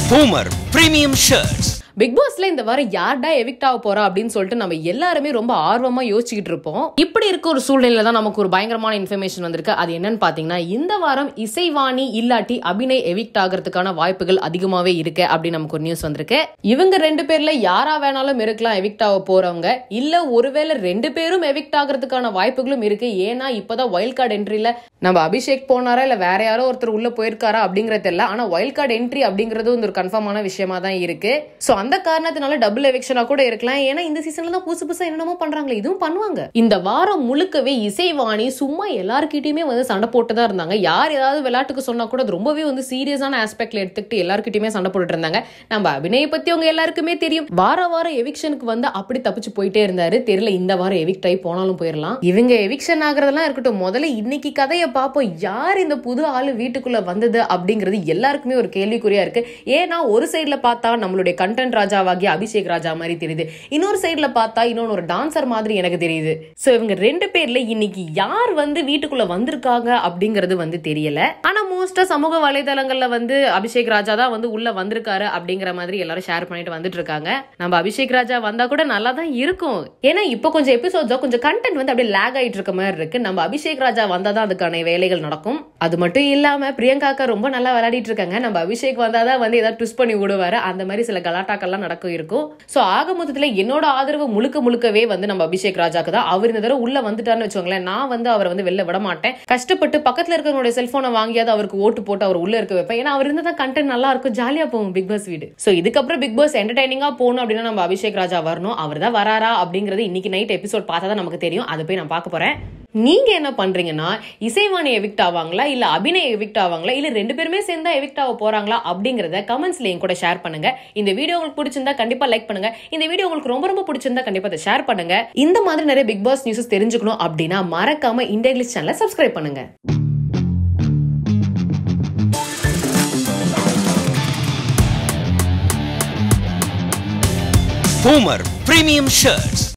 Boomer Premium Shirts. Big பாஸ்ல இந்த வாரம் யார்டா எவிக்ட் ஆக போறா அப்படின்னு சொல்லிட்டு நம்ம எல்லாருமே ரொம்ப ஆர்வமா யோசிச்சுக்கிட்டு இருப்போம் இப்படி இருக்க ஒரு சூழ்நிலையில தான் நமக்கு ஒரு பயங்கரமான இன்ஃபர்மேஷன் வந்திருக்கு அது என்னன்னு பாத்தீங்கன்னா இந்த வாரம் இசைவாணி இல்லாட்டி அபிநய் எவிக்ட் ஆகிறதுக்கான வாய்ப்புகள் அதிகமாவே இருக்கு அப்படின்னு நமக்கு ஒரு நியூஸ் வந்திருக்கு இவங்க ரெண்டு பேர்ல யாரா வேணாலும் இருக்கலாம் எவிக்ட் ஆக போறவங்க இல்ல ஒருவேளை ரெண்டு பேரும் எவிக்ட் ஆகிறதுக்கான வாய்ப்புகளும் இருக்கு ஏன்னா இப்பதான் வைல்ட் கார்டு என்ட்ரில நம்ம அபிஷேக் போனாரா இல்ல வேற யாரோ ஒருத்தர் உள்ள போயிருக்காரா அப்படிங்கறது தெரியல ஆனா வைல்ட் கார்டு என்ட்ரி அப்படிங்கிறது வந்து ஒரு கன்ஃபார்மான விஷயமா தான் இருக்கு சோ அந்த காரணத்தினால டபுள் எவிக்ஷனா கூட இருக்கலாம் ஏன்னா இந்த சீசன்ல தான் புதுசு புதுசா என்னென்னமோ பண்றாங்களே இதுவும் பண்ணுவாங்க இந்த வாரம் முழுக்கவே இசைவாணி சும்மா எல்லார்கிட்டயுமே வந்து சண்டை போட்டு தான் இருந்தாங்க யார் ஏதாவது விளையாட்டுக்கு சொன்னா கூட அது ரொம்பவே வந்து சீரியஸான ஆஸ்பெக்ட்ல எடுத்துக்கிட்டு எல்லார்கிட்டயுமே சண்டை போட்டுட்டு இருந்தாங்க நம்ம அபிநய பத்தி அவங்க எல்லாருக்குமே தெரியும் வார வாரம் எவிக்ஷனுக்கு வந்து அப்படி தப்பிச்சு போயிட்டே இருந்தாரு தெரியல இந்த வாரம் எவிக்ட் ஆகி போனாலும் போயிடலாம் இவங்க எவிக்ஷன் ஆகுறதெல்லாம் இருக்கட்டும் முதல்ல இன்னைக்கு கதையை பார்ப்போம் யார் இந்த புது ஆளு வீட்டுக்குள்ள வந்தது அப்படிங்கிறது எல்லாருக்குமே ஒரு கேள்விக்குறியா இருக்கு ஏன்னா ஒரு சைடுல பார்த்தா நம்மளுடைய கண்டென்ட் ராஜாவாகிய அபிஷேக் ராஜா மாதிரி தெரியுது இன்னொரு சைடுல பார்த்தா இன்னொன்னு ஒரு டான்சர் மாதிரி எனக்கு தெரியுது சோ இவங்க ரெண்டு பேர்ல இன்னைக்கு யார் வந்து வீட்டுக்குள்ள வந்திருக்காங்க அப்படிங்கிறது வந்து தெரியல ஆனா மோஸ்டா சமூக வலைதளங்கள்ல வந்து அபிஷேக் ராஜா தான் வந்து உள்ள வந்திருக்காரு அப்படிங்கிற மாதிரி எல்லாரும் ஷேர் பண்ணிட்டு வந்துட்டு இருக்காங்க நம்ம அபிஷேக் ராஜா வந்தா கூட நல்லா தான் இருக்கும் ஏன்னா இப்போ கொஞ்சம் எபிசோட்ஸோ கொஞ்சம் கண்டென்ட் வந்து அப்படியே லேக் ஆயிட்டு இருக்க மாதிரி இருக்கு நம்ம அபிஷேக் ராஜா வந்தாதான் அதுக்கான வேலைகள் நடக்கும் அது மட்டும் இல்லாம பிரியங்காக்கா ரொம்ப நல்லா விளையாடிட்டு இருக்காங்க நம்ம அபிஷேக் வந்தாதான் வந்து ஏதாவது ட்விஸ்ட் பண்ணி விடுவாரு அந்த மாதிரி சில கலாட்டாக்கள்லாம் நடக்கும் இருக்கும் சோ ஆக மொத்தத்துல என்னோட ஆதரவு முழுக்க முழுக்கவே வந்து நம்ம அபிஷேக் ராஜாக்கு தான் அவர் இந்த தடவை உள்ள வந்துட்டாருன்னு வச்சுக்கோங்களேன் நான் வந்து அவரை வந்து வெளில விட மாட்டேன் கஷ்டப்பட்டு பக்கத்துல இருக்கிறவங்களுடைய செல்போனை வாங்கியாவது அவருக்கு ஓட்டு போட்டு அவர் உள்ள இருக்க வைப்பேன் ஏன்னா அவர் இருந்தா தான் கண்டென்ட் நல்லா இருக்கும் ஜாலியா போகும் பிக் பாஸ் வீடு சோ இதுக்கப்புறம் பிக் பாஸ் என்டர்டைனிங்கா போகணும் அப்படின்னா நம்ம அபிஷேக் ராஜா வரணும் அவர் தான் வராரா அப்படிங்கிறது இன்னைக்கு நைட் எபிசோட் பார்த்தா தான் நமக்கு தெரியும் அதை போய் நான் பார்க்க போறேன் நீங்க என்ன பண்றீங்கன்னா இசைவாணி எவிக்ட் ஆவாங்களா இல்ல அபிநய் எவிக்ட் ஆவாங்களா இல்ல ரெண்டு பேருமே சேர்ந்தா எவிக்ட் ஆக போறாங்களா அப்படிங்கறத கமெண்ட்ஸ்ல என் கூட ஷேர் பண்ணுங்க இந்த வீடியோ உங்களுக்கு பிடிச்சிருந்தா கண்டிப்பா லைக் பண்ணுங்க இந்த வீடியோ உங்களுக்கு ரொம்ப ரொம்ப பிடிச்சிருந்தா கண்டிப்பா அதை ஷேர் பண்ணுங்க இந்த மாதிரி நிறைய பிக் பாஸ் நியூஸஸ் தெரிஞ்சுக்கணும் அப்படின்னா மறக்காம இந்தியா இங்கிலீஷ் சேனலை சப்ஸ்கிரைப் பண்ணுங்க Boomer Premium Shirts.